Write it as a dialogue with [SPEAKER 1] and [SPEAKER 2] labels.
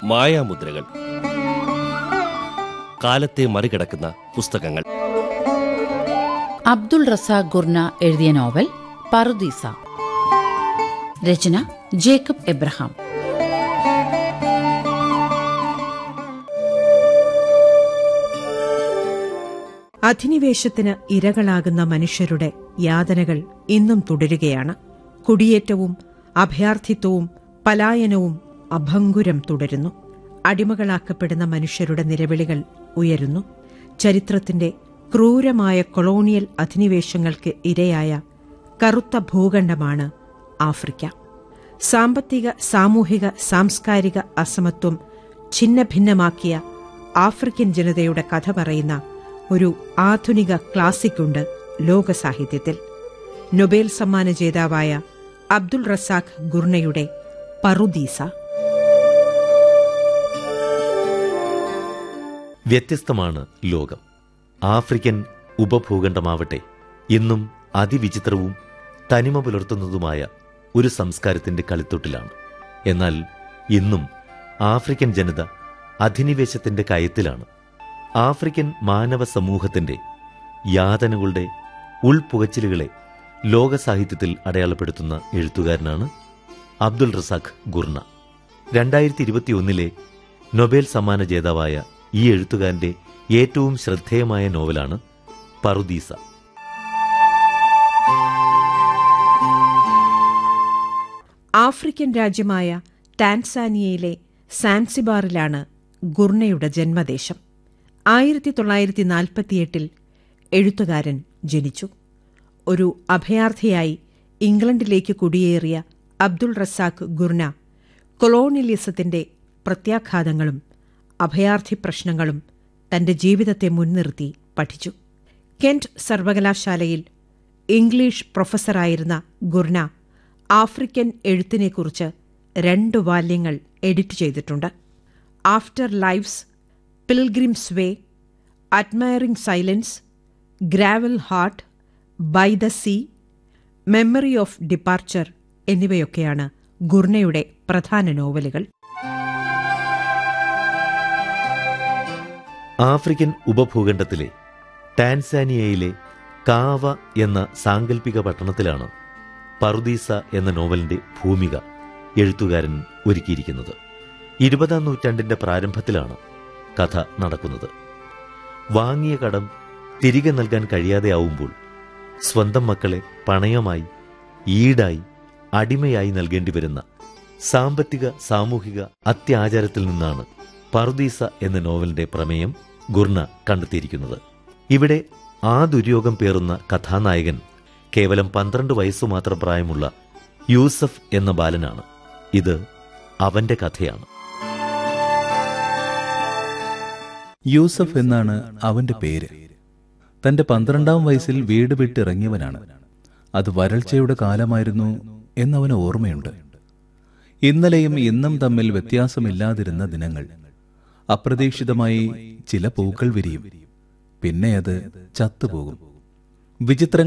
[SPEAKER 1] മായാമുദ്രകൾ കാലത്തെ മറികടക്കുന്ന പുസ്തകങ്ങൾ
[SPEAKER 2] അബ്ദുൾ റസാഖ് ഗുർന എഴുതിയ നോവൽ പറുദീസ രചന ജേക്കബ് എബ്രഹാം
[SPEAKER 3] അധിനിവേശത്തിന് ഇരകളാകുന്ന മനുഷ്യരുടെ യാതനകൾ ഇന്നും തുടരുകയാണ് കുടിയേറ്റവും അഭയാർത്ഥിത്വവും പലായനവും അഭംഗുരം തുടരുന്നു അടിമകളാക്കപ്പെടുന്ന മനുഷ്യരുടെ നിലവിളികൾ ഉയരുന്നു ചരിത്രത്തിന്റെ ക്രൂരമായ കൊളോണിയൽ അധിനിവേശങ്ങൾക്ക് ഇരയായ കറുത്ത ഭൂഖണ്ഡമാണ് ആഫ്രിക്ക സാമ്പത്തിക സാമൂഹിക സാംസ്കാരിക അസമത്വം ഛിന്നഭിന്നമാക്കിയ ആഫ്രിക്കൻ ജനതയുടെ കഥ പറയുന്ന ഒരു ആധുനിക ക്ലാസിക്കുണ്ട് ലോകസാഹിത്യത്തിൽ നൊബേൽ സമ്മാന ജേതാവായ അബ്ദുൾ റസാഖ് ഗുർണയുടെ പറുദീസ
[SPEAKER 4] വ്യത്യസ്തമാണ് ലോകം ആഫ്രിക്കൻ ഉപഭൂഖണ്ഡമാവട്ടെ ഇന്നും അതിവിചിത്രവും തനിമ പുലർത്തുന്നതുമായ ഒരു സംസ്കാരത്തിന്റെ കളിത്തൊട്ടിലാണ് എന്നാൽ ഇന്നും ആഫ്രിക്കൻ ജനത അധിനിവേശത്തിന്റെ കയത്തിലാണ് ആഫ്രിക്കൻ മാനവ സമൂഹത്തിന്റെ യാതനകളുടെ ഉൾപുകച്ചിലുകളെ ലോകസാഹിത്യത്തിൽ അടയാളപ്പെടുത്തുന്ന എഴുത്തുകാരനാണ് അബ്ദുൾ റസാഖ് ഗുർണ രണ്ടായിരത്തി ഇരുപത്തിയൊന്നിലെ നൊബേൽ സമ്മാന ജേതാവായ ഈ എഴുത്തുകാരന്റെ ഏറ്റവും ശ്രദ്ധേയമായ നോവലാണ് പറുദീസ
[SPEAKER 3] ആഫ്രിക്കൻ രാജ്യമായ ടാൻസാനിയയിലെ സാൻസിബാറിലാണ് ഗുർണയുടെ ജന്മദേശം ആയിരത്തി തൊള്ളായിരത്തി നാൽപ്പത്തിയെട്ടിൽ എഴുത്തുകാരൻ ജനിച്ചു ഒരു അഭയാർത്ഥിയായി ഇംഗ്ലണ്ടിലേക്ക് കുടിയേറിയ അബ്ദുൾ റസാഖ് ഗുർണ കൊളോണിയലിസത്തിന്റെ പ്രത്യാഘാതങ്ങളും അഭയാർത്ഥി പ്രശ്നങ്ങളും തന്റെ ജീവിതത്തെ മുൻനിർത്തി പഠിച്ചു കെന്റ് സർവകലാശാലയിൽ ഇംഗ്ലീഷ് പ്രൊഫസറായിരുന്ന ഗുർണ ആഫ്രിക്കൻ എഴുത്തിനെക്കുറിച്ച് രണ്ട് വാല്യങ്ങൾ എഡിറ്റ് ചെയ്തിട്ടുണ്ട് Afterlives Pilgrims Way Admiring Silence Gravel Heart By the Sea Memory of Departure എന്നിവയൊക്കെയാണ് ഗുർണയുടെ പ്രധാന നോവലുകൾ
[SPEAKER 4] ആഫ്രിക്കൻ ഉപഭൂഖണ്ഡത്തിലെ ടാൻസാനിയയിലെ കാവ എന്ന സാങ്കല്പിക പട്ടണത്തിലാണ് പറുദീസ എന്ന നോവലിന്റെ ഭൂമിക എഴുത്തുകാരൻ ഒരുക്കിയിരിക്കുന്നത് ഇരുപതാം നൂറ്റാണ്ടിന്റെ പ്രാരംഭത്തിലാണ് കഥ നടക്കുന്നത് വാങ്ങിയ കടം തിരികെ നൽകാൻ കഴിയാതെയാവുമ്പോൾ സ്വന്തം മക്കളെ പണയമായി ഈടായി അടിമയായി നൽകേണ്ടി വരുന്ന സാമ്പത്തിക സാമൂഹിക അത്യാചാരത്തിൽ നിന്നാണ് പറുദീസ എന്ന നോവലിന്റെ പ്രമേയം ഗുർണ കണ്ടെത്തിയിരിക്കുന്നത് ഇവിടെ ആ ദുര്യോഗം പേറുന്ന കഥാനായകൻ കേവലം പന്ത്രണ്ട് വയസ്സു മാത്രം പ്രായമുള്ള യൂസഫ് എന്ന ബാലനാണ് ഇത് അവന്റെ കഥയാണ്
[SPEAKER 5] യൂസഫ് എന്നാണ് അവന്റെ പേര് തന്റെ പന്ത്രണ്ടാം വയസ്സിൽ വീട് വിട്ടിറങ്ങിയവനാണ് അത് വരൾച്ചയുടെ കാലമായിരുന്നു എന്നവന് ഓർമ്മയുണ്ട് ഇന്നലെയും ഇന്നും തമ്മിൽ വ്യത്യാസമില്ലാതിരുന്ന ദിനങ്ങൾ അപ്രതീക്ഷിതമായി ചില പൂക്കൾ വിരിയും പിന്നെ അത് ചത്തുപോകും വിചിത്ര